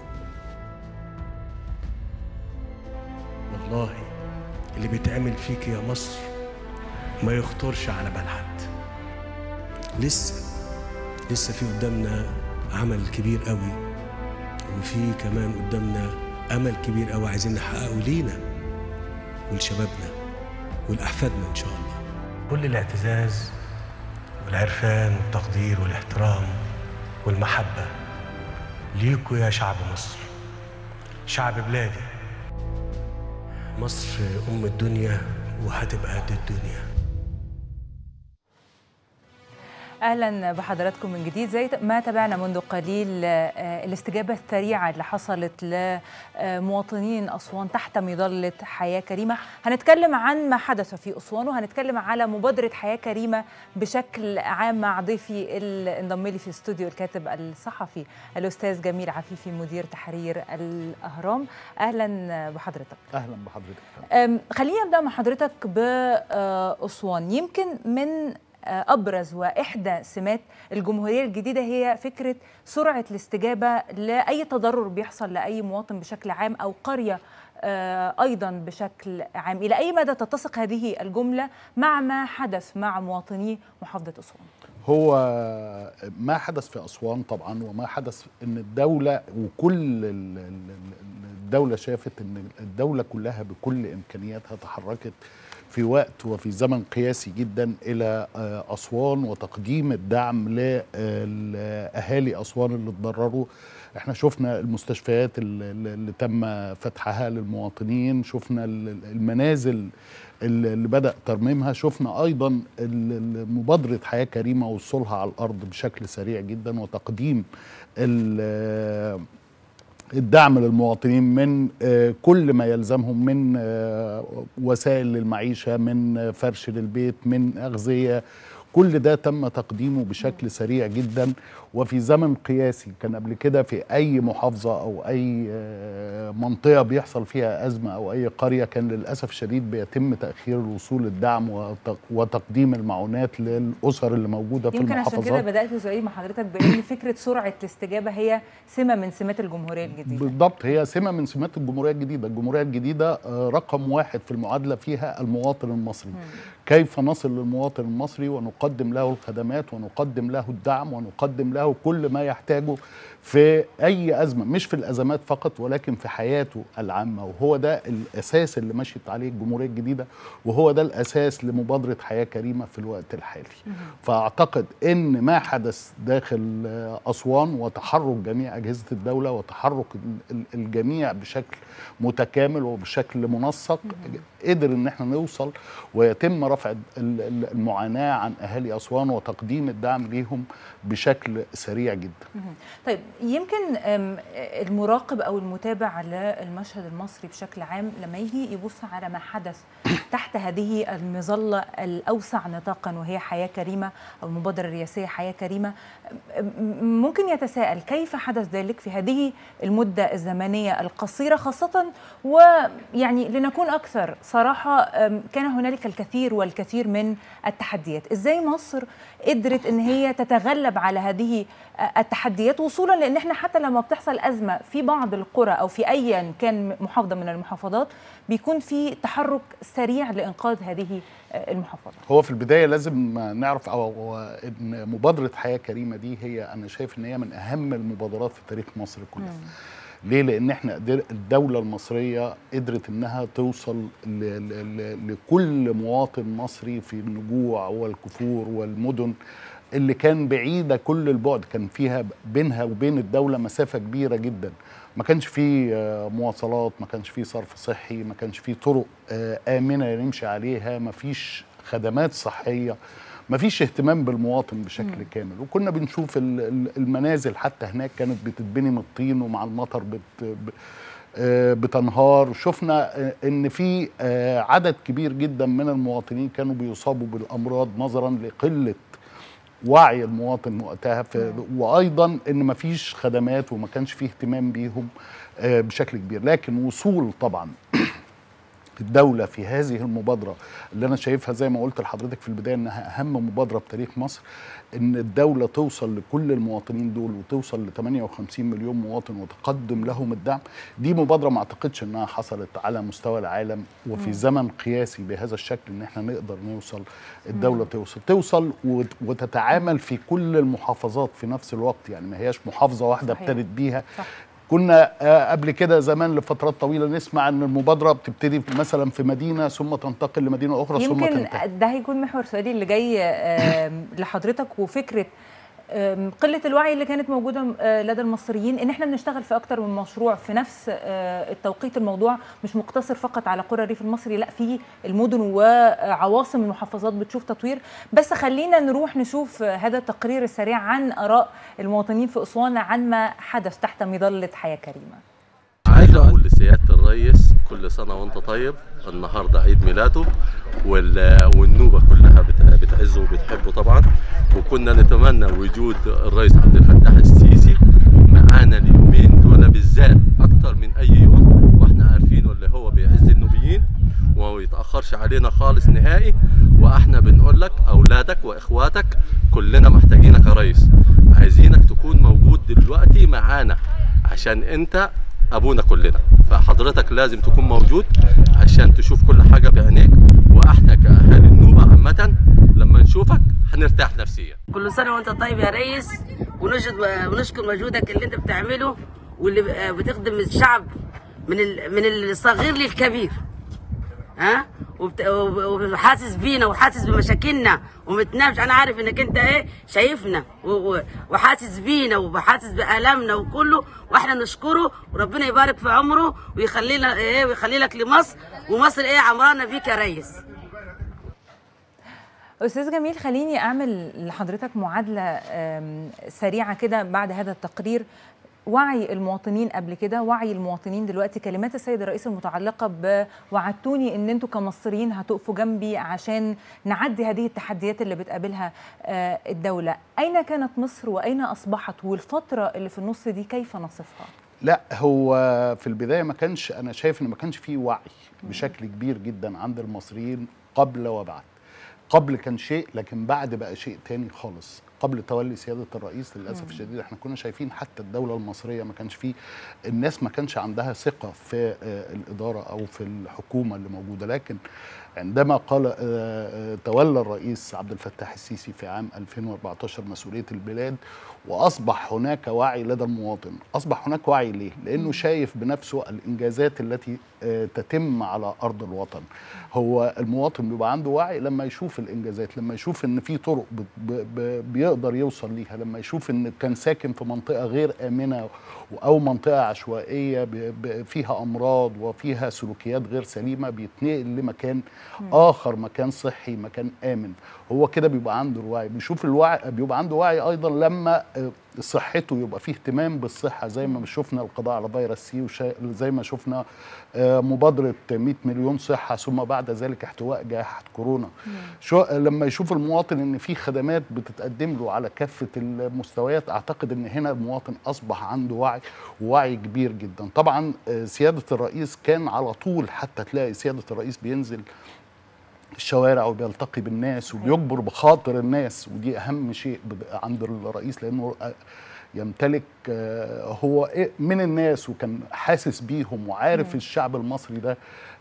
والله اللي بيتعمل فيك يا مصر ما يخطرش على بال حد لسه لسه في قدامنا عمل كبير قوي وفي كمان قدامنا امل كبير قوي عايزين نحققه لينا ولشبابنا ولاحفادنا ان شاء الله كل الاعتزاز والعرفان والتقدير والاحترام والمحبه ليكوا يا شعب مصر شعب بلادي مصر ام الدنيا وهتبقى قد الدنيا
اهلا بحضراتكم من جديد زي ما تابعنا منذ قليل آه، الاستجابه السريعه اللي حصلت لمواطنين اسوان تحت مظله حياه كريمه هنتكلم عن ما حدث في اسوان وهنتكلم على مبادره حياه كريمه بشكل عام مع ضيفي اللي انضم لي في الاستوديو الكاتب الصحفي الاستاذ جميل عفيفي مدير تحرير الاهرام اهلا بحضرتك
اهلا بحضرتك
أم، خليني ابدا مع حضرتك باسوان يمكن من آه، ابرز واحدى سمات الجمهوريه الجديده هي فكره سرعه الاستجابه لاي تضرر بيحصل لاي مواطن بشكل عام او قريه آه، ايضا بشكل عام الى اي مدى تتسق هذه الجمله مع ما حدث مع مواطني محافظه اسوان
هو ما حدث في اسوان طبعا وما حدث ان الدوله وكل ال- ال- ال- الدوله شافت ان الدوله كلها بكل امكانياتها تحركت في وقت وفي زمن قياسي جدا الى آه، اسوان وتقديم الدعم لاهالي اسوان اللي اتضرروا احنا شفنا المستشفيات اللي اللي تم فتحها للمواطنين شفنا ال- المنازل اللي اللي بدا ترميمها شفنا ايضا ال- ال- مبادره حياه كريمه وصولها على الارض بشكل سريع جدا وتقديم ال- الدعم للمواطنين من آه، كل ما يلزمهم من آه، وسائل للمعيشة من آه، فرش للبيت من أغذية كل ده تم تقديمه بشكل سريع جدا وفي زمن قياسي كان قبل كده في أي محافظة أو أي آه، منطقة بيحصل فيها أزمة أو أي قرية كان للأسف الشديد بيتم تأخير الوصول الدعم وت- وتقديم المعونات للأسر اللي موجودة في
يمكن عشان كده
المحافظات
بدات سؤالي مع حضرتك بان فكره سرعه الاستجابه هي سمه من سمات الجمهوريه الجديده
بالضبط هي سمه من سمات الجمهوريه الجديده، الجمهوريه الجديده آه، رقم واحد في المعادله فيها المواطن المصري. كيف نصل للمواطن المصري ونقدم له الخدمات ونقدم له الدعم ونقدم له كل ما يحتاجه في اي ازمه مش في الازمات فقط ولكن في حياته العامه وهو ده الاساس اللي مشيت عليه الجمهوريه الجديده وهو ده الاساس لمبادره حياه كريمه في الوقت الحالي. فاعتقد ان ما حدث داخل آه، اسوان وتحرك جميع اجهزه الدوله وتحرك ال- ال- الجميع بشكل متكامل وبشكل منسق قدر ان احنا نوصل ويتم رفع ال- ال- المعاناه عن اهالي اسوان وتقديم الدعم ليهم بشكل سريع جدا.
مهم. طيب يمكن أم، المراقب او المتابع للمشهد المصري بشكل عام لما يجي يبص على ما حدث تحت هذه المظله الاوسع نطاقا وهي حياه كريمه او المبادره الرئاسيه حياه كريمه أم، ممكن يتساءل كيف حدث ذلك في هذه المده الزمنيه القصيره خاصه ويعني لنكون اكثر صراحه أم، كان هنالك الكثير والكثير من التحديات ازاي مصر قدرت ان هي تتغلب على هذه التحديات وصولا لان احنا حتى لما بتحصل ازمه في بعض القرى او في ايا كان محافظه من المحافظات بيكون في تحرك سريع لانقاذ هذه المحافظه
هو في البدايه لازم نعرف أو أو ان مبادره حياه كريمه دي هي انا شايف ان هي من اهم المبادرات في تاريخ مصر كلها. ليه؟ لأن احنا قدر الدولة المصرية قدرت إنها توصل ل- ل- ل- لكل مواطن مصري في النجوع والكفور والمدن اللي كان بعيدة كل البعد كان فيها بينها وبين الدولة مسافة كبيرة جدا ما كانش فيه آه، مواصلات ما كانش فيه صرف صحي ما كانش فيه طرق آه، آمنة نمشي عليها ما فيش خدمات صحية ما فيش اهتمام بالمواطن بشكل
مم.
كامل وكنا بنشوف ال- ال- المنازل حتى هناك كانت بتتبني من الطين ومع المطر بت ب- آه، بتنهار شفنا آه، ان في آه، عدد كبير جدا من المواطنين كانوا بيصابوا بالامراض نظرا لقله وعي المواطن وقتها في وايضا ان ما فيش خدمات وما كانش فيه اهتمام بيهم آه، بشكل كبير لكن وصول طبعا الدولة في هذه المبادرة اللي أنا شايفها زي ما قلت لحضرتك في البداية إنها أهم مبادرة بتاريخ مصر إن الدولة توصل لكل المواطنين دول وتوصل ل 58 مليون مواطن وتقدم لهم الدعم دي مبادرة ما أعتقدش إنها حصلت على مستوى العالم وفي
مم.
زمن قياسي بهذا الشكل إن إحنا نقدر نوصل الدولة توصل توصل وت- وتتعامل في كل المحافظات في نفس الوقت يعني ما هياش محافظة واحدة
صحيح.
ابتدت بيها
صح.
كنا آه، قبل كده زمان لفترات طويله نسمع ان المبادره بتبتدي مثلا في مدينه ثم تنتقل لمدينه اخرى ثم
يمكن
تنتهي
ده هيكون محور سؤالي اللي جاي آم، لحضرتك وفكره آم، قله الوعي اللي كانت موجوده آه، لدى المصريين ان احنا بنشتغل في اكتر من مشروع في نفس آه، التوقيت الموضوع مش مقتصر فقط على قرى الريف المصري لا في المدن وعواصم المحافظات بتشوف تطوير بس خلينا نروح نشوف آه، هذا التقرير السريع عن اراء المواطنين في اسوان عن ما حدث تحت مظله حياه كريمه
عايز اقول لسياده الرئيس كل سنه وانت طيب النهارده عيد ميلاده وال- والنوبه كلها بت- بتعزه وبتحبه طبعا وكنا نتمنى وجود الرئيس عبد الفتاح السيسي معانا اليومين دول بالذات اكتر من اي يوم واحنا عارفين اللي هو بيعز النوبيين وما يتاخرش علينا خالص نهائي واحنا بنقول لك اولادك واخواتك كلنا محتاجينك يا ريس عايزينك تكون موجود دلوقتي معانا عشان انت ابونا كلنا فحضرتك لازم تكون موجود عشان تشوف كل حاجه بعينيك واحنا كاهالي النوبه عامه لما نشوفك هنرتاح نفسيا
كل سنه وانت طيب يا ريس ونشهد ونشكر مجهودك اللي انت بتعمله واللي بتخدم الشعب من ال- من الصغير للكبير ها وبت- وب- وحاسس بينا وحاسس بمشاكلنا ومتنامش انا عارف انك انت ايه شايفنا و- و- وحاسس بينا وحاسس بالامنا وكله واحنا نشكره وربنا يبارك في عمره ويخلي لنا ايه ويخلي لك لمصر ومصر ايه عمرانه بيك يا ريس
استاذ جميل خليني اعمل لحضرتك معادله آم، سريعه كده بعد هذا التقرير وعي المواطنين قبل كده وعي المواطنين دلوقتي كلمات السيد الرئيس المتعلقه بوعدتوني ان انتم كمصريين هتقفوا جنبي عشان نعدي هذه التحديات اللي بتقابلها آه، الدوله اين كانت مصر واين اصبحت والفتره اللي في النص دي كيف نصفها
لا هو في البدايه ما كانش انا شايف ان ما كانش فيه وعي بشكل كبير جدا عند المصريين قبل وبعد قبل كان شيء لكن بعد بقى شيء تاني خالص قبل تولي سياده الرئيس للاسف
مم.
الشديد احنا كنا شايفين حتى الدوله المصريه ما كانش فيه الناس ما كانش عندها ثقه في آه، الاداره او في الحكومه اللي موجوده لكن عندما قال آه، آه، تولى الرئيس عبد الفتاح السيسي في عام 2014 مسؤوليه البلاد واصبح هناك وعي لدى المواطن اصبح هناك وعي ليه لانه شايف بنفسه الانجازات التي آه، تتم على ارض الوطن هو المواطن بيبقى عنده وعي لما يشوف الانجازات لما يشوف ان في طرق ب- ب- ب- بيقدر يوصل ليها لما يشوف ان كان ساكن في منطقه غير امنه او منطقه عشوائيه ب- ب- فيها امراض وفيها سلوكيات غير سليمه بيتنقل لمكان
مم.
اخر مكان صحي مكان امن هو كده بيبقى عنده الوعي بيشوف الوعي بيبقى عنده وعي ايضا لما آه، صحته يبقى فيه اهتمام بالصحه زي ما شفنا القضاء على فيروس سي وشا- زي ما شفنا آه، مبادره 100 مليون صحه ثم بعد ذلك احتواء جائحه كورونا شو لما يشوف المواطن ان في خدمات بتتقدم له على كافه المستويات اعتقد ان هنا المواطن اصبح عنده وعي ووعي كبير جدا طبعا آه، سياده الرئيس كان على طول حتى تلاقي سياده الرئيس بينزل الشوارع وبيلتقي بالناس وبيجبر بخاطر الناس ودي اهم شيء بد- عند الرئيس لانه آه، يمتلك آه، هو إيه من الناس وكان حاسس بيهم وعارف
مم.
الشعب المصري ده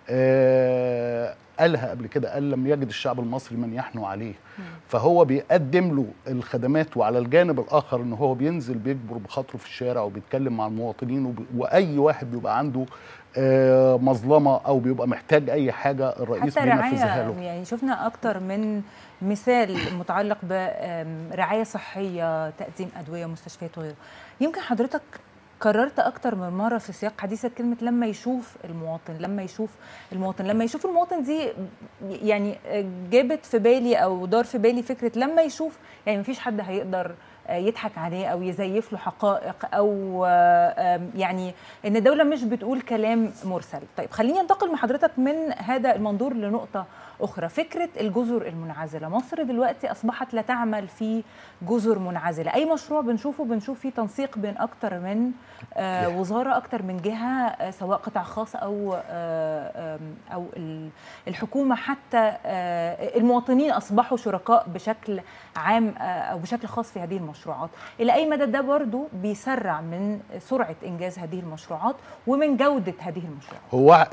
آه، قالها قبل كده قال لم يجد الشعب المصري من يحنو عليه فهو بيقدم له الخدمات وعلى الجانب الاخر ان هو بينزل بيجبر بخاطره في الشارع وبيتكلم مع المواطنين وب... واي واحد بيبقى عنده آه، مظلمه او بيبقى محتاج اي حاجه الرئيس
حتى
بينفذها
رعايه
له
يعني شفنا اكتر من مثال متعلق برعايه صحيه تقديم ادويه مستشفيات وغيره يمكن حضرتك كررت اكتر من مره في سياق حديثك كلمه لما يشوف المواطن لما يشوف المواطن لما يشوف المواطن دي يعني جابت في بالي او دار في بالي فكره لما يشوف يعني مفيش حد هيقدر يضحك عليه او يزيف له حقائق او يعني ان الدوله مش بتقول كلام مرسل طيب خليني انتقل مع حضرتك من هذا المنظور لنقطه اخرى فكره الجزر المنعزله مصر دلوقتي اصبحت لا تعمل في جزر منعزله اي مشروع بنشوفه بنشوف فيه تنسيق بين اكتر من آه وزاره اكتر من جهه آه سواء قطاع خاص او آه او الحكومه حتى المواطنين اصبحوا شركاء بشكل عام او بشكل خاص في هذه المشروعات الى اي مدى ده برضو بيسرع من سرعه انجاز هذه المشروعات ومن جوده هذه المشروعات
هو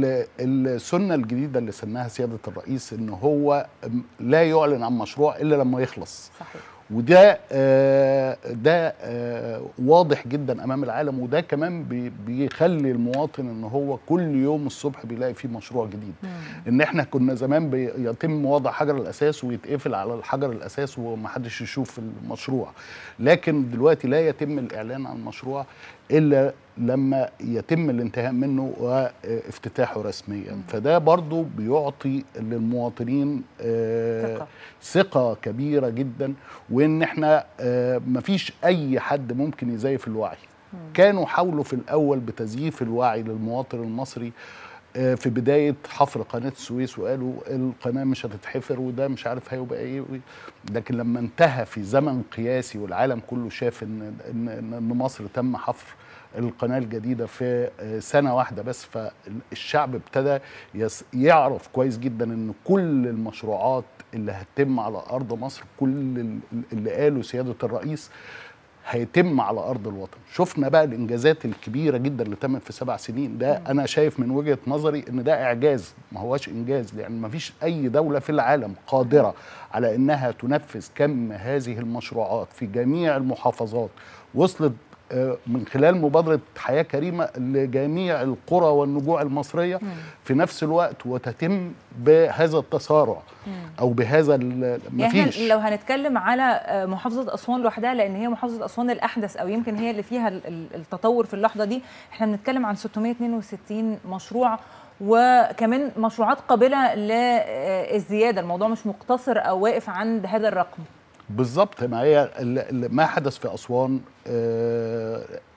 السنه الجديده اللي سنها سياده الرئيس ان هو لا يعلن عن مشروع الا لما يخلص
صحيح
وده آه ده آه واضح جدا امام العالم وده كمان بي بيخلي المواطن ان هو كل يوم الصبح بيلاقي فيه مشروع جديد مم. ان احنا كنا زمان بيتم وضع حجر الاساس ويتقفل على الحجر الاساس ومحدش يشوف المشروع لكن دلوقتي لا يتم الاعلان عن المشروع الا لما يتم الانتهاء منه وافتتاحه رسميا مم. فده برضو بيعطي للمواطنين آه ثقه كبيره جدا وان احنا آه مفيش اي حد ممكن يزيف الوعي مم. كانوا حاولوا في الاول بتزييف الوعي للمواطن المصري آه في بدايه حفر قناه السويس وقالوا القناه مش هتتحفر وده مش عارف هيبقى ايه لكن لما انتهى في زمن قياسي والعالم كله شاف ان ان, إن مصر تم حفر القناه الجديده في سنه واحده بس فالشعب ابتدى يعرف كويس جدا ان كل المشروعات اللي هتتم على ارض مصر كل اللي قاله سياده الرئيس هيتم على ارض الوطن شفنا بقى الانجازات الكبيره جدا اللي تمت في سبع سنين ده انا شايف من وجهه نظري ان ده اعجاز ما هوش انجاز لان ما فيش اي دوله في العالم قادره على انها تنفذ كم هذه المشروعات في جميع المحافظات وصلت من خلال مبادرة حياة كريمة لجميع القرى والنجوع المصرية مم. في نفس الوقت وتتم بهذا التسارع مم. أو بهذا
مفيش يعني لو هنتكلم على محافظة أسوان لوحدها لأن هي محافظة أسوان الأحدث أو يمكن هي اللي فيها التطور في اللحظة دي احنا بنتكلم عن 662 مشروع وكمان مشروعات قابلة للزيادة الموضوع مش مقتصر أو واقف عند هذا الرقم
بالظبط ما هي ما حدث في اسوان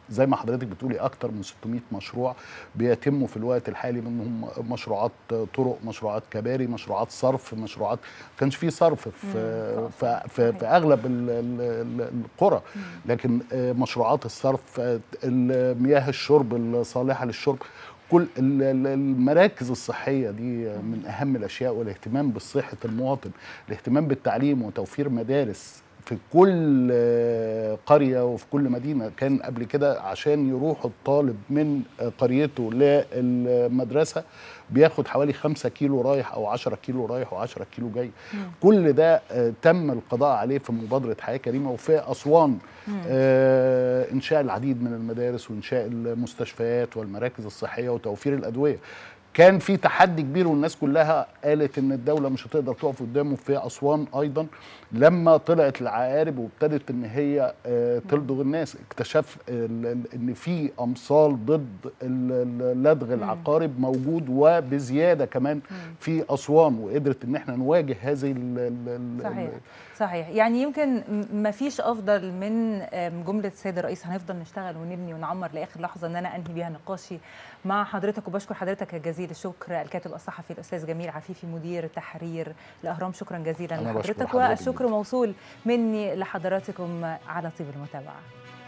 زي ما حضرتك بتقولي اكتر من 600 مشروع بيتموا في الوقت الحالي منهم مشروعات طرق مشروعات كباري مشروعات صرف مشروعات ما كانش في صرف في في, في, في اغلب ال- ال- ال- القرى لكن آه، مشروعات الصرف آه، مياه الشرب الصالحه للشرب كل ال- ال- المراكز الصحيه دي من اهم الاشياء والاهتمام بصحه المواطن الاهتمام بالتعليم وتوفير مدارس في كل آه، قريه وفي كل مدينه كان قبل كده عشان يروح الطالب من آه، قريته للمدرسه بياخد حوالي 5 كيلو رايح او 10 كيلو رايح و10 كيلو جاي كل ده آه، تم القضاء عليه في مبادره حياه كريمه وفي اسوان آه، انشاء العديد من المدارس وانشاء المستشفيات والمراكز الصحيه وتوفير الادويه كان في تحدي كبير والناس كلها قالت ان الدوله مش هتقدر تقف قدامه في اسوان ايضا لما طلعت العقارب وابتدت ان هي آه، تلدغ الناس اكتشف ال- ال- ان في امصال ضد ال- ال- لدغ العقارب موجود وبزياده كمان في اسوان وقدرت ان احنا نواجه هذه ال- ال- ال-
صحيح صحيح يعني يمكن ما فيش افضل من آم، جمله السيد الرئيس هنفضل نشتغل ونبني ونعمر لاخر لحظه ان انا انهي بيها نقاشي مع حضرتك وبشكر حضرتك جزيل الشكر الكاتب الصحفي الاستاذ جميل عفيفي مدير تحرير الاهرام شكرا جزيلا
أنا بشكر
لحضرتك
حضرتك
والشكر موصول مني لحضراتكم على طيب المتابعه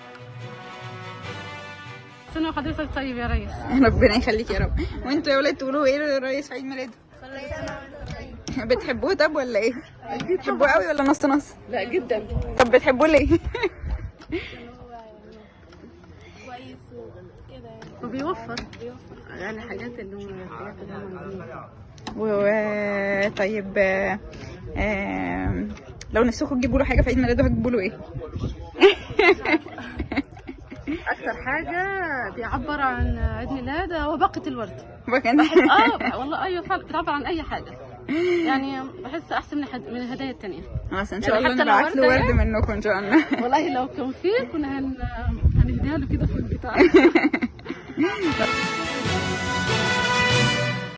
سنة وحضرتك طيب يا ريس
ربنا يخليك يا رب وانتوا يا ولاد تقولوا ايه للرئيس في عيد ميلاده بتحبوه طب ولا ايه بتحبوه قوي ولا نص نص
لا جدا
طب بتحبوه ليه
وبيوفر يعني حاجات اللي هم الحاجات اللي هم عايزينها.
و طيب آه، آم، لو نفسكم تجيبوا له حاجه في عيد ميلاده هتجيبوا له ايه
اكتر حاجه بيعبر عن عيد ميلاد هو باقة الورد
باقة
بحس اه والله ايوه فعلا بتعبر عن اي حاجه يعني بحس احسن من الهد- من الهدايا التانية
خلاص ان
يعني
شاء الله
حتى لو
نبعت له
وردة
ورد منكم ان شاء الله
والله لو كان فيه كنا هن... هنهديها له كده في البتاع